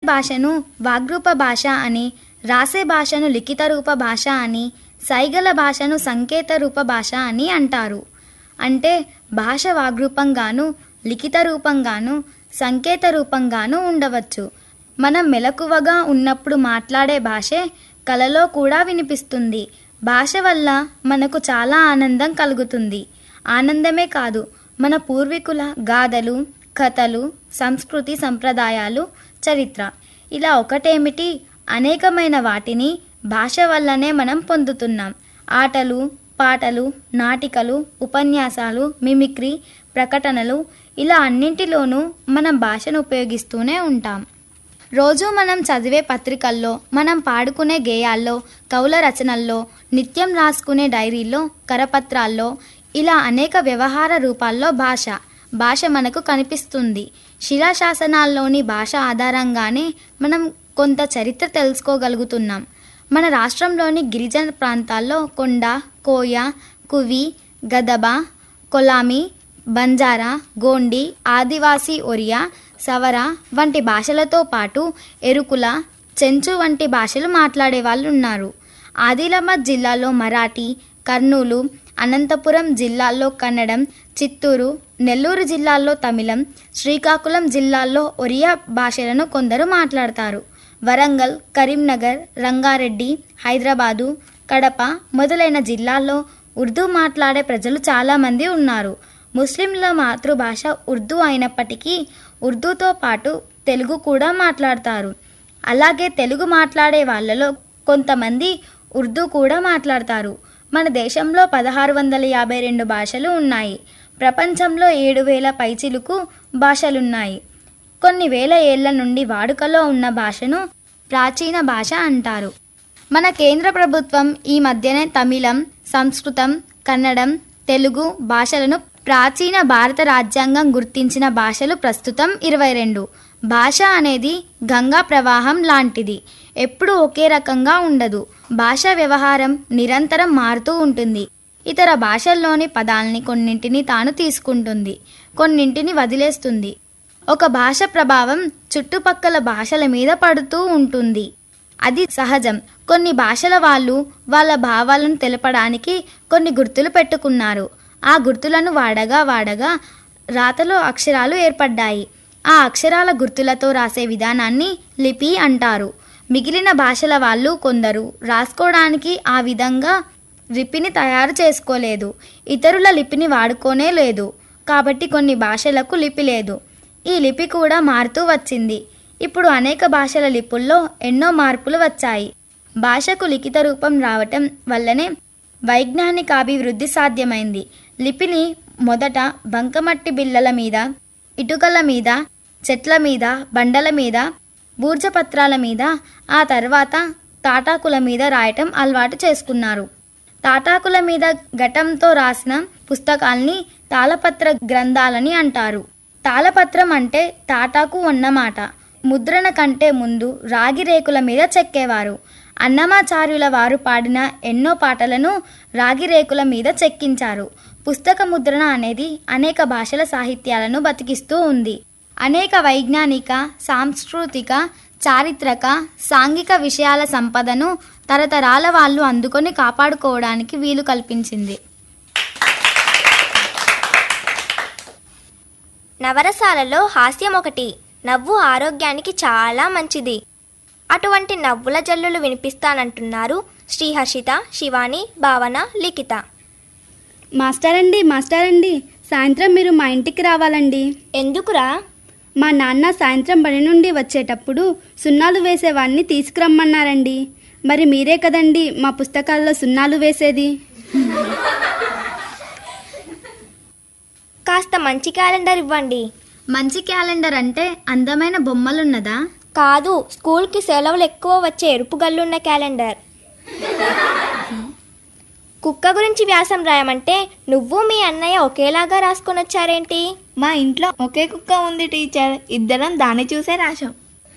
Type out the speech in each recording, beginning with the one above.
భాషను వాగ్రూప భాష అని రాసే భాషను లిఖిత రూప భాష అని సైగల భాషను సంకేత రూప భాష అని అంటారు అంటే భాష వాగ్రూపంగాను లిఖిత రూపంగాను సంకేత రూపంగాను ఉండవచ్చు మనం మెలకువగా ఉన్నప్పుడు మాట్లాడే భాషే కలలో కూడా వినిపిస్తుంది భాష వల్ల మనకు చాలా ఆనందం కలుగుతుంది ఆనందమే కాదు మన పూర్వీకుల గాథలు కథలు సంస్కృతి సంప్రదాయాలు చరిత్ర ఇలా ఒకటేమిటి అనేకమైన వాటిని భాష వల్లనే మనం పొందుతున్నాం ఆటలు పాటలు నాటికలు ఉపన్యాసాలు మిమిక్రీ ప్రకటనలు ఇలా అన్నింటిలోనూ మనం భాషను ఉపయోగిస్తూనే ఉంటాం రోజు మనం చదివే పత్రికల్లో మనం పాడుకునే గేయాల్లో కవుల రచనల్లో నిత్యం రాసుకునే డైరీల్లో కరపత్రాల్లో ఇలా అనేక వ్యవహార రూపాల్లో భాష భాష మనకు కనిపిస్తుంది శిలాశాసనాల్లోని భాష ఆధారంగానే మనం కొంత చరిత్ర తెలుసుకోగలుగుతున్నాం మన రాష్ట్రంలోని గిరిజన ప్రాంతాల్లో కొండ కోయ కువి గదబ కొలామి బంజారా గోండి ఆదివాసీ ఒరియా సవర వంటి భాషలతో పాటు ఎరుకుల చెంచు వంటి భాషలు మాట్లాడే వాళ్ళు ఉన్నారు ఆదిలాబాద్ జిల్లాలో మరాఠీ కర్నూలు అనంతపురం జిల్లాల్లో కన్నడం చిత్తూరు నెల్లూరు జిల్లాల్లో తమిళం శ్రీకాకుళం జిల్లాల్లో ఒరియా భాషలను కొందరు మాట్లాడతారు వరంగల్ కరీంనగర్ రంగారెడ్డి హైదరాబాదు కడప మొదలైన జిల్లాల్లో ఉర్దూ మాట్లాడే ప్రజలు చాలామంది ఉన్నారు ముస్లింల మాతృభాష ఉర్దూ అయినప్పటికీ ఉర్దూతో పాటు తెలుగు కూడా మాట్లాడతారు అలాగే తెలుగు మాట్లాడే వాళ్ళలో కొంతమంది ఉర్దూ కూడా మాట్లాడతారు మన దేశంలో పదహారు వందల యాభై రెండు భాషలు ఉన్నాయి ప్రపంచంలో ఏడు వేల పైచిలుకు భాషలున్నాయి కొన్ని వేల ఏళ్ల నుండి వాడుకలో ఉన్న భాషను ప్రాచీన భాష అంటారు మన కేంద్ర ప్రభుత్వం ఈ మధ్యనే తమిళం సంస్కృతం కన్నడం తెలుగు భాషలను ప్రాచీన భారత రాజ్యాంగం గుర్తించిన భాషలు ప్రస్తుతం ఇరవై రెండు భాష అనేది గంగా ప్రవాహం లాంటిది ఎప్పుడూ ఒకే రకంగా ఉండదు భాషా వ్యవహారం నిరంతరం మారుతూ ఉంటుంది ఇతర భాషల్లోని పదాల్ని కొన్నింటిని తాను తీసుకుంటుంది కొన్నింటిని వదిలేస్తుంది ఒక భాష ప్రభావం చుట్టుపక్కల భాషల మీద పడుతూ ఉంటుంది అది సహజం కొన్ని భాషల వాళ్ళు వాళ్ళ భావాలను తెలపడానికి కొన్ని గుర్తులు పెట్టుకున్నారు ఆ గుర్తులను వాడగా వాడగా రాతలో అక్షరాలు ఏర్పడ్డాయి ఆ అక్షరాల గుర్తులతో రాసే విధానాన్ని లిపి అంటారు మిగిలిన భాషల వాళ్ళు కొందరు రాసుకోవడానికి ఆ విధంగా లిపిని తయారు చేసుకోలేదు ఇతరుల లిపిని వాడుకోనే లేదు కాబట్టి కొన్ని భాషలకు లిపి లేదు ఈ లిపి కూడా మారుతూ వచ్చింది ఇప్పుడు అనేక భాషల లిపుల్లో ఎన్నో మార్పులు వచ్చాయి భాషకు లిఖిత రూపం రావటం వల్లనే వైజ్ఞానికాభివృద్ధి సాధ్యమైంది లిపిని మొదట బంకమట్టి బిళ్ళల మీద ఇటుకల మీద చెట్ల మీద బండల మీద బూర్జపత్రాల మీద ఆ తర్వాత తాటాకుల మీద రాయటం అలవాటు చేసుకున్నారు తాటాకుల మీద ఘటంతో రాసిన పుస్తకాల్ని తాళపత్ర గ్రంథాలని అంటారు తాళపత్రం అంటే తాటాకు అన్నమాట ముద్రణ కంటే ముందు రాగి రేకుల మీద చెక్కేవారు అన్నమాచార్యుల వారు పాడిన ఎన్నో పాటలను రాగి రేకుల మీద చెక్కించారు పుస్తక ముద్రణ అనేది అనేక భాషల సాహిత్యాలను బతికిస్తూ ఉంది అనేక వైజ్ఞానిక సాంస్కృతిక చారిత్రక సాంఘిక విషయాల సంపదను తరతరాల వాళ్ళు అందుకొని కాపాడుకోవడానికి వీలు కల్పించింది నవరసాలలో హాస్యం ఒకటి నవ్వు ఆరోగ్యానికి చాలా మంచిది అటువంటి నవ్వుల జల్లులు వినిపిస్తానంటున్నారు శ్రీహర్షిత శివాని భావన లిఖిత మాస్టర్ అండి మాస్టర్ అండి సాయంత్రం మీరు మా ఇంటికి రావాలండి ఎందుకురా మా నాన్న సాయంత్రం బడి నుండి వచ్చేటప్పుడు సున్నాలు వేసేవాడిని తీసుకురమ్మన్నారండి మరి మీరే కదండి మా పుస్తకాల్లో సున్నాలు వేసేది కాస్త మంచి క్యాలెండర్ ఇవ్వండి మంచి క్యాలెండర్ అంటే అందమైన బొమ్మలున్నదా కాదు స్కూల్కి సెలవులు ఎక్కువ వచ్చే ఎరుపు గల్లున్న క్యాలెండర్ కుక్క గురించి వ్యాసం రాయమంటే నువ్వు మీ అన్నయ్య ఒకేలాగా రాసుకొని వచ్చారేంటి మా ఇంట్లో ఒకే కుక్క ఉంది టీచర్ ఇద్దరం దాన్ని చూసే రాశాం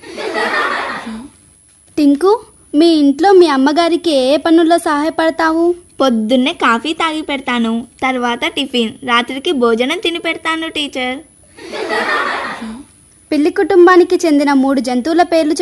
టింకు మీ ఇంట్లో మీ అమ్మగారికి ఏ ఏ పనుల్లో సహాయపడతావు పొద్దున్నే కాఫీ తాగి పెడతాను తర్వాత టిఫిన్ రాత్రికి భోజనం తిని పెడతాను టీచర్ పిల్లి కుటుంబానికి చెందిన మూడు జంతువుల పేర్లు